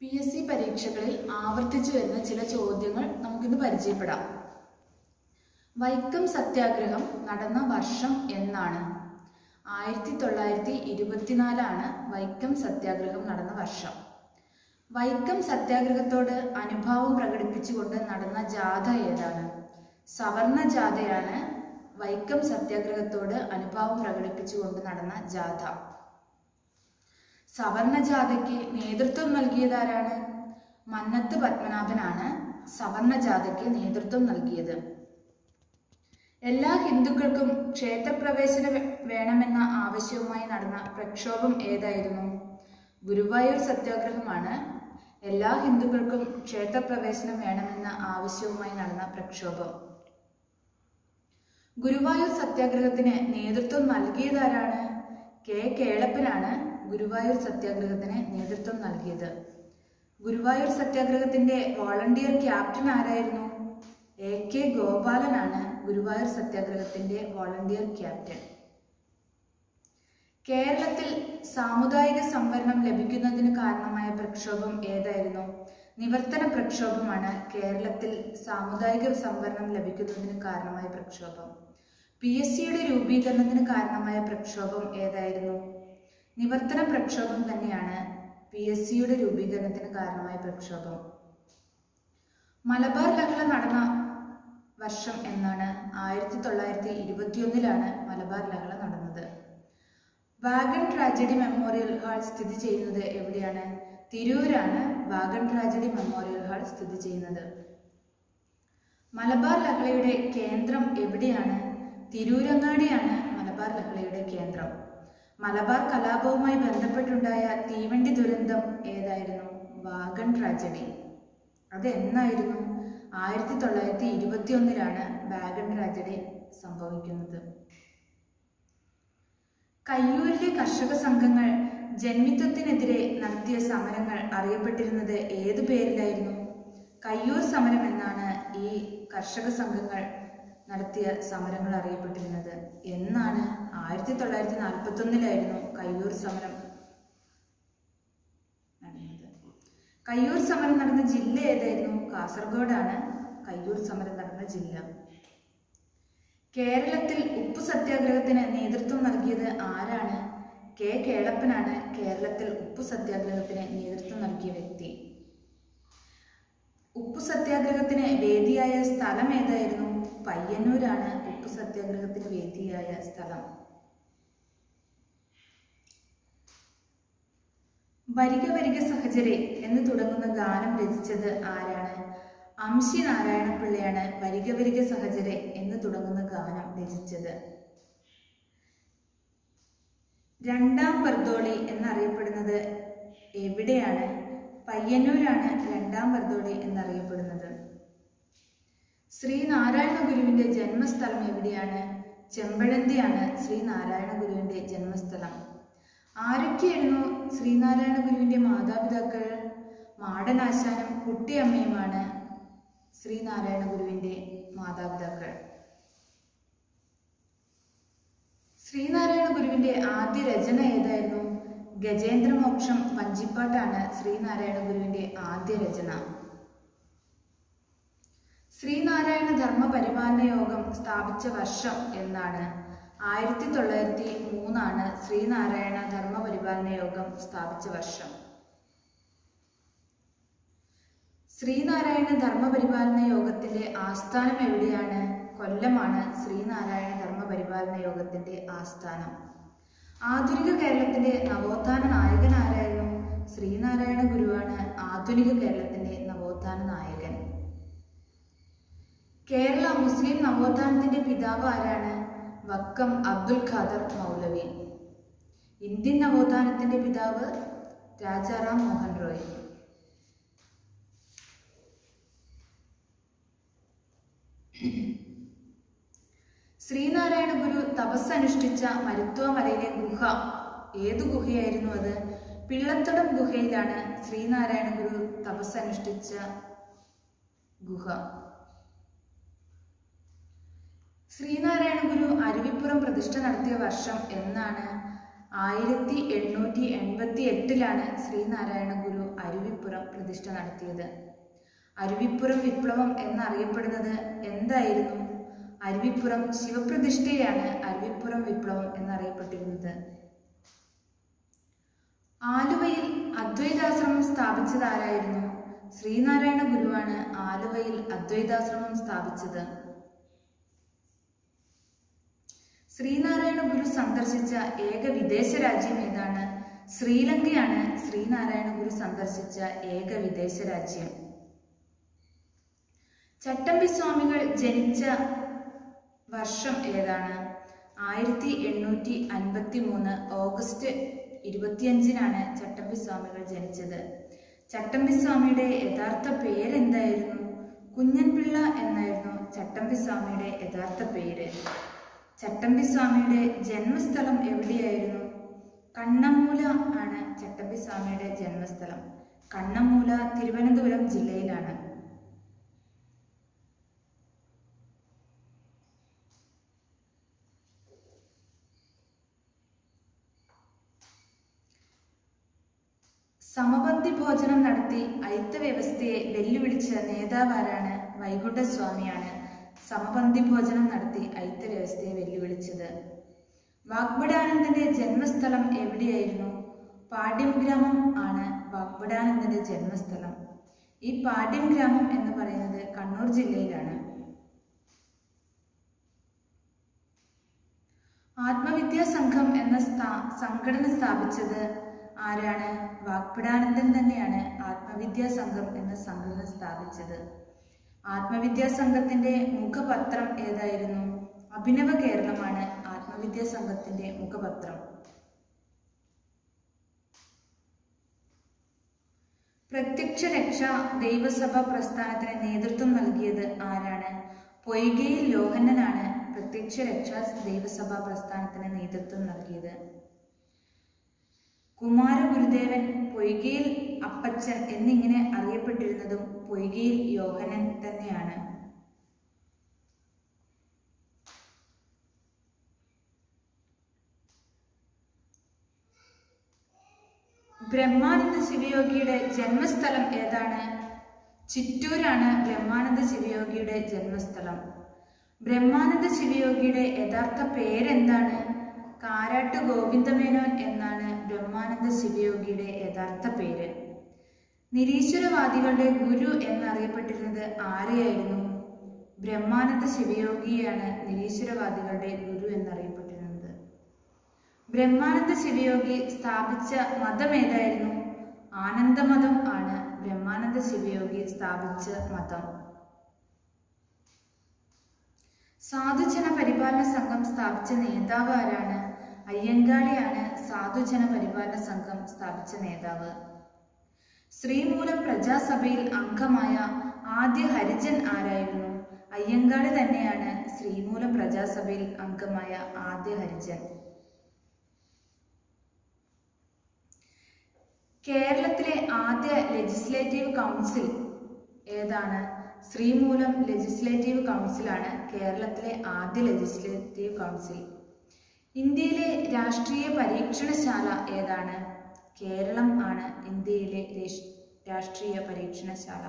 P S C പരീക്ഷകളിൽ ആവർത്തിച്ചു വരുന്ന ചില ചോദ്യങ്ങൾ നമുക്കിന്ന് പരിചയപ്പെടാം വൈക്കം സത്യാഗ്രഹം നടന്ന വർഷം എന്നാണ് ആയിരത്തി തൊള്ളായിരത്തി ഇരുപത്തിനാലാണ് വൈക്കം സത്യാഗ്രഹം നടന്ന വർഷം വൈക്കം സത്യാഗ്രഹത്തോട് അനുഭാവം പ്രകടിപ്പിച്ചുകൊണ്ട് നടന്ന ജാഥ ഏതാണ് സവർണ ജാഥയാണ് വൈക്കം സത്യാഗ്രഹത്തോട് അനുഭാവം പ്രകടിപ്പിച്ചുകൊണ്ട് നടന്ന ജാഥ സവർണ ജാഥയ്ക്ക് നേതൃത്വം നൽകിയതാരാണ് മന്നത്ത് പത്മനാഭനാണ് സവർണ ജാഥയ്ക്ക് നേതൃത്വം നൽകിയത് എല്ലാ ഹിന്ദുക്കൾക്കും ക്ഷേത്രപ്രവേശനം വേ- വേണമെന്ന ആവശ്യവുമായി നടന്ന പ്രക്ഷോഭം ഏതായിരുന്നു ഗുരുവായൂർ സത്യാഗ്രഹമാണ് എല്ലാ ഹിന്ദുക്കൾക്കും ക്ഷേത്രപ്രവേശനം വേണമെന്ന ആവശ്യവുമായി നടന്ന പ്രക്ഷോഭം ഗുരുവായൂർ സത്യാഗ്രഹത്തിന് നേതൃത്വം നൽകിയതാരാണ് കെ കേളപ്പനാണ് ഗുരുവായൂർ സത്യാഗ്രഹത്തിന് നേതൃത്വം നൽകിയത് ഗുരുവായൂർ സത്യാഗ്രഹത്തിന്റെ വോളണ്ടിയർ ക്യാപ്റ്റൻ ആരായിരുന്നു എ കെ ഗോപാലനാണ് ഗുരുവായൂർ സത്യാഗ്രഹത്തിന്റെ വോളണ്ടിയർ ക്യാപ്റ്റൻ കേരളത്തിൽ സാമുദായിക സംവരണം ലഭിക്കുന്നതിന് കാരണമായ പ്രക്ഷോഭം ഏതായിരുന്നു നിവർത്തന പ്രക്ഷോഭമാണ് കേരളത്തിൽ സാമുദായിക സംവരണം ലഭിക്കുന്നതിന് കാരണമായ പ്രക്ഷോഭം പി എസ് സിയുടെ രൂപീകരണത്തിന് കാരണമായ പ്രക്ഷോഭം ഏതായിരുന്നു നിവർത്തന പ്രക്ഷോഭം തന്നെയാണ് പി എസ് സിയുടെ രൂപീകരണത്തിന് കാരണമായ പ്രക്ഷോഭം മലബാർ ലഹള നടന്ന വർഷം എന്നാണ് ആയിരത്തി തൊള്ളായിരത്തി ഇരുപത്തിയൊന്നിലാണ് മലബാർ ലഹള നടന്നത് വാഗൺ ട്രാജഡി മെമ്മോറിയൽ ഹാൾ സ്ഥിതി ചെയ്യുന്നത് എവിടെയാണ് തിരൂരാണ് വാഗൺ ട്രാജഡി മെമ്മോറിയൽ ഹാൾ സ്ഥിതി ചെയ്യുന്നത് മലബാർ ലഹളയുടെ കേന്ദ്രം എവിടെയാണ് തിരൂരങ്ങാടിയാണ് മലബാർ ലഹളയുടെ കേന്ദ്രം മലബാർ കലാപവുമായി ബന്ധപ്പെട്ടുണ്ടായ തീവണ്ടി ദുരന്തം ഏതായിരുന്നു വാഗൺ ട്രാജഡി അത് എന്നായിരുന്നു ആയിരത്തി തൊള്ളായിരത്തി ഇരുപത്തി ഒന്നിലാണ് വാഗൺ ട്രാജഡി സംഭവിക്കുന്നത് കയ്യൂരിലെ കർഷക സംഘങ്ങൾ ജന്മിത്വത്തിനെതിരെ നടത്തിയ സമരങ്ങൾ അറിയപ്പെട്ടിരുന്നത് ഏതു പേരിലായിരുന്നു കയ്യൂർ സമരം എന്നാണ് ഈ കർഷക സംഘങ്ങൾ നടത്തിയ സമരങ്ങൾ അറിയപ്പെട്ടിരുന്നത് എന്നാണ് ആയിരത്തി തൊള്ളായിരത്തി നാൽപ്പത്തി ഒന്നിലായിരുന്നു കയ്യൂർ സമരം നടന്നത് കയ്യൂർ സമരം നടന്ന ജില്ല ഏതായിരുന്നു കാസർഗോഡാണ് കയ്യൂർ സമരം നടന്ന ജില്ല കേരളത്തിൽ ഉപ്പു സത്യാഗ്രഹത്തിന് നേതൃത്വം നൽകിയത് ആരാണ് കെ കേളപ്പനാണ് കേരളത്തിൽ ഉപ്പു സത്യാഗ്രഹത്തിന് നേതൃത്വം നൽകിയ വ്യക്തി ഉപ്പു സത്യാഗ്രഹത്തിന് വേദിയായ സ്ഥലം ഏതായിരുന്നു പയ്യന്നൂരാണ് ഉപ്പു സത്യാഗ്രഹത്തിന് വേദിയായ സ്ഥലം വരിക വരിക സഹചരെ എന്ന് തുടങ്ങുന്ന ഗാനം രചിച്ചത് ആരാണ് അംശി നാരായണപിള്ളയാണ് വരിക വരിക സഹചരെ എന്ന് തുടങ്ങുന്ന ഗാനം രചിച്ചത് രണ്ടാം ബർദോളി എന്നറിയപ്പെടുന്നത് എവിടെയാണ് പയ്യന്നൂരാണ് രണ്ടാം ബർദോളി എന്നറിയപ്പെടുന്നത് ശ്രീനാരായണ ഗുരുവിന്റെ ജന്മസ്ഥലം എവിടെയാണ് ചെമ്പഴന്തിയാണ് ശ്രീനാരായണ ഗുരുവിന്റെ ജന്മസ്ഥലം ആരൊക്കെയായിരുന്നു ശ്രീനാരായണ ഗുരുവിന്റെ മാതാപിതാക്കൾ മാടനാശാനും കുട്ടിയമ്മയുമാണ് ശ്രീനാരായണ ഗുരുവിന്റെ മാതാപിതാക്കൾ ശ്രീനാരായണ ഗുരുവിന്റെ ആദ്യ രചന ഏതായിരുന്നു ഗജേന്ദ്രമോക്ഷം വഞ്ചിപ്പാട്ടാണ് ശ്രീനാരായണ ഗുരുവിന്റെ ആദ്യ രചന ശ്രീനാരായണ ധർമ്മ പരിപാലന യോഗം സ്ഥാപിച്ച വർഷം എന്നാണ് ആയിരത്തി തൊള്ളായിരത്തി മൂന്നാണ് ശ്രീനാരായണ ധർമ്മ പരിപാലന യോഗം സ്ഥാപിച്ച വർഷം ശ്രീനാരായണ ധർമ്മ പരിപാലന യോഗത്തിന്റെ ആസ്ഥാനം എവിടെയാണ് കൊല്ലമാണ് ശ്രീനാരായണ ധർമ്മ പരിപാലന യോഗത്തിന്റെ ആസ്ഥാനം ആധുനിക കേരളത്തിന്റെ നവോത്ഥാന നായകൻ ആരായിരുന്നു ശ്രീനാരായണ ഗുരുവാണ് ആധുനിക കേരളത്തിന്റെ നവോത്ഥാന നായകൻ കേരള മുസ്ലിം നവോത്ഥാനത്തിന്റെ പിതാവ് ആരാണ് വക്കം അബ്ദുൽ ഖാദർ മൗലവി ഇന്ത്യൻ നവോത്ഥാനത്തിന്റെ പിതാവ് രാജാറാം മോഹൻ റോയ് ശ്രീനാരായണ ഗുരു തപസ് അനുഷ്ഠിച്ച മരുത്വ മലയിലെ ഗുഹ ഏതു ഗുഹയായിരുന്നു അത് പിള്ളത്തടം ഗുഹയിലാണ് ശ്രീനാരായണ ഗുരു തപസ് അനുഷ്ഠിച്ച ഗുഹ ശ്രീനാരായണ ഗുരു അരുവിപ്പുറം പ്രതിഷ്ഠ നടത്തിയ വർഷം എന്നാണ് ആയിരത്തി എണ്ണൂറ്റി എൺപത്തി എട്ടിലാണ് ശ്രീനാരായണ ഗുരു അരുവിപ്പുറം ശിവപ്രതിഷ്ഠ നടത്തിയത് അരുവിപ്പുറം വിപ്ലവം എന്നറിയപ്പെടുന്നത് എന്തായിരുന്നു അരുവിപ്പുറം ശിവപ്രതിഷ്ഠയാണ് അരുവിപ്പുറം വിപ്ലവം എന്നറിയപ്പെട്ടിരുന്നത് ആലുവയിൽ അദ്വൈതാശ്രമം സ്ഥാപിച്ചത് ആരായിരുന്നു ശ്രീനാരായണ ഗുരുവാണ് ആലുവയിൽ അദ്വൈതാശ്രമം സ്ഥാപിച്ചത് ശ്രീനാരായണ ഗുരു സന്ദർശിച്ച ഏക വിദേശ രാജ്യം ഏതാണ് ശ്രീലങ്കയാണ് ശ്രീനാരായണ ഗുരു സന്ദർശിച്ച ഏക വിദേശ രാജ്യം ചട്ടമ്പി സ്വാമികൾ ജനിച്ച വർഷം ഏതാണ് ആയിരത്തി എണ്ണൂറ്റി അൻപത്തി മൂന്ന് ഓഗസ്റ്റ് ഇരുപത്തിയഞ്ചിനാണ് ചട്ടമ്പി സ്വാമികൾ ജനിച്ചത് ചട്ടമ്പി സ്വാമിയുടെ യഥാർത്ഥ പേരെന്തായിരുന്നു കുഞ്ഞൻപിള്ള എന്നായിരുന്നു ചട്ടമ്പി സ്വാമിയുടെ യഥാർത്ഥ പേര് ചട്ടമ്പി സ്വാമിയുടെ ജന്മസ്ഥലം എവിടെയായിരുന്നു കണ്ണമ്മൂല ആണ് ചട്ടമ്പി സ്വാമിയുടെ ജന്മസ്ഥലം കണ്ണമ്മൂല തിരുവനന്തപുരം ജില്ലയിലാണ് സമപന്തി ഭോജനം നടത്തി അയിത്ത വ്യവസ്ഥയെ വെല്ലുവിളിച്ച നേതാവാരാണ് വൈകുണ്ഠസ്വാമിയാണ് സമപന്തി ഭോജനം നടത്തി അയിത്ത വ്യവസ്ഥയെ വെല്ലുവിളിച്ചത് വാഗ്ബടാനന്ദന്റെ ജന്മസ്ഥലം എവിടെയായിരുന്നു പാട്യം ഗ്രാമം ആണ് വാഗ്ബടാനന്ദന്റെ ജന്മസ്ഥലം ഈ പാട്യം ഗ്രാമം എന്ന് പറയുന്നത് കണ്ണൂർ ജില്ലയിലാണ് ആത്മവിദ്യാ സംഘം എന്ന സ്ഥാ- സംഘടന സ്ഥാപിച്ചത് ആരാണ് വാഗ്ബടാനന്ദൻ തന്നെയാണ് ആത്മവിദ്യാ സംഘം എന്ന സംഘടന സ്ഥാപിച്ചത് ആത്മവിദ്യാ സംഘത്തിന്റെ മുഖപത്രം ഏതായിരുന്നു അഭിനവ കേരളമാണ് ആത്മവിദ്യാ സംഘത്തിന്റെ മുഖപത്രം പ്രത്യക്ഷ രക്ഷ ദൈവസഭ പ്രസ്ഥാനത്തിന് നേതൃത്വം നൽകിയത് ആരാണ് പൊയ്കയിൽ ലോഹന്നനാണ് പ്രത്യക്ഷ രക്ഷ ദൈവസഭ പ്രസ്ഥാനത്തിന് നേതൃത്വം നൽകിയത് കുമാരഗുരുദേവൻ പൊയ്കയിൽ അപ്പച്ചൻ എന്നിങ്ങനെ അറിയപ്പെട്ടിരുന്നതും പൊയ്കയിൽ യോഹനൻ തന്നെയാണ് ബ്രഹ്മാനന്ദ ശിവയോഗിയുടെ ജന്മസ്ഥലം ഏതാണ് ചിറ്റൂരാണ് ബ്രഹ്മാനന്ദ ശിവയോഗിയുടെ ജന്മസ്ഥലം ബ്രഹ്മാനന്ദ ശിവയോഗിയുടെ യഥാർത്ഥ പേരെന്താണ് കാരാട്ട് ഗോവിന്ദമേനോൻ എന്നാണ് ബ്രഹ്മാനന്ദ ശിവയോഗിയുടെ യഥാർത്ഥ പേര് നിരീശ്വരവാദികളുടെ ഗുരു എന്നറിയപ്പെട്ടിരുന്നത് ആരെയായിരുന്നു ബ്രഹ്മാനന്ദ ശിവയോഗിയാണ് നിരീശ്വരവാദികളുടെ ഗുരു എന്നറിയപ്പെട്ടിരുന്നത് ബ്രഹ്മാനന്ദ ശിവയോഗി സ്ഥാപിച്ച മതം ഏതായിരുന്നു ആനന്ദമതം ആണ് ബ്രഹ്മാനന്ദ ശിവയോഗി സ്ഥാപിച്ച മതം സാധുജന പരിപാലന സംഘം സ്ഥാപിച്ച നേതാവ് ആരാണ് അയ്യങ്കാളിയാണ് സാധുജന പരിപാലന സംഘം സ്ഥാപിച്ച നേതാവ് ശ്രീമൂലം പ്രജാസഭയിൽ അംഗമായ ആദ്യ ഹരിജൻ ആരായിരുന്നു അയ്യങ്കാളി തന്നെയാണ് ശ്രീമൂലം പ്രജാസഭയിൽ അംഗമായ ആദ്യ ഹരിജൻ കേരളത്തിലെ ആദ്യ ലെജിസ്ലേറ്റീവ് കൗൺസിൽ ഏതാണ് ശ്രീമൂലം ലെജിസ്ലേറ്റീവ് കൗൺസിലാണ് കേരളത്തിലെ ആദ്യ ലെജിസ്ലേറ്റീവ് കൗൺസിൽ ഇന്ത്യയിലെ രാഷ്ട്രീയ പരീക്ഷണശാല ഏതാണ് കേരളം ആണ് ഇന്ത്യയിലെ രേഷ്- രാഷ്ട്രീയ പരീക്ഷണശാല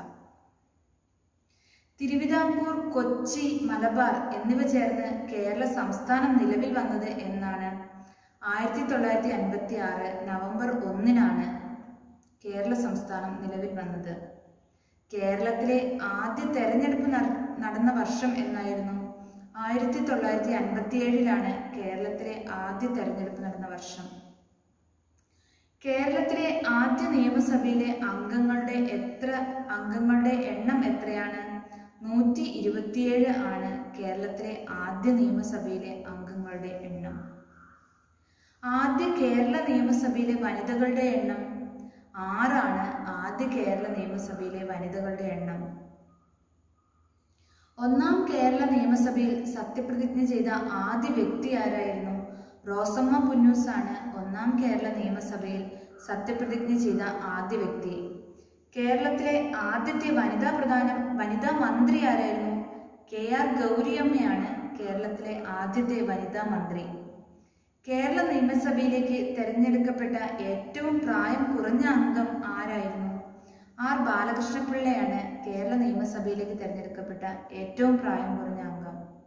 തിരുവിതാംകൂർ കൊച്ചി മലബാർ എന്നിവ ചേർന്ന് കേരള സംസ്ഥാനം നിലവിൽ വന്നത് എന്നാണ് ആയിരത്തി തൊള്ളായിരത്തി അൻപത്തി ആറ് നവംബർ ഒന്നിനാണ് കേരള സംസ്ഥാനം നിലവിൽ വന്നത് കേരളത്തിലെ ആദ്യ തെരഞ്ഞെടുപ്പ് നട- നടന്ന വർഷം എന്നായിരുന്നു ആയിരത്തി തൊള്ളായിരത്തി അൻപത്തി ഏഴിലാണ് കേരളത്തിലെ ആദ്യ തെരഞ്ഞെടുപ്പ് നടന്ന വർഷം കേരളത്തിലെ ആദ്യ നിയമസഭയിലെ അംഗങ്ങളുടെ എത്ര അംഗങ്ങളുടെ എണ്ണം എത്രയാണ് നൂറ്റി ഇരുപത്തിയേഴ് ആണ് കേരളത്തിലെ ആദ്യ നിയമസഭയിലെ അംഗങ്ങളുടെ എണ്ണം ആദ്യ കേരള നിയമസഭയിലെ വനിതകളുടെ എണ്ണം ആറാണ് ആദ്യ കേരള നിയമസഭയിലെ വനിതകളുടെ എണ്ണം ഒന്നാം കേരള നിയമസഭയിൽ സത്യപ്രതിജ്ഞ ചെയ്ത ആദ്യ വ്യക്തി ആരായിരുന്നു റോസമ്മ പുന്നൂസ് ആണ് ഒന്നാം കേരള നിയമസഭയിൽ സത്യപ്രതിജ്ഞ ചെയ്ത ആദ്യ വ്യക്തി കേരളത്തിലെ ആദ്യത്തെ വനിതാ പ്രധാന വനിതാ മന്ത്രി ആരായിരുന്നു കെ ആർ ഗൗരിയമ്മയാണ് കേരളത്തിലെ ആദ്യത്തെ വനിതാ മന്ത്രി കേരള നിയമസഭയിലേക്ക് തെരഞ്ഞെടുക്കപ്പെട്ട ഏറ്റവും പ്രായം കുറഞ്ഞ അംഗം ആരായിരുന്നു ആർ ബാലകൃഷ്ണപിള്ളയാണ് കേരള നിയമസഭയിലേക്ക് തിരഞ്ഞെടുക്കപ്പെട്ട ഏറ്റവും പ്രായം കുറഞ്ഞ അംഗം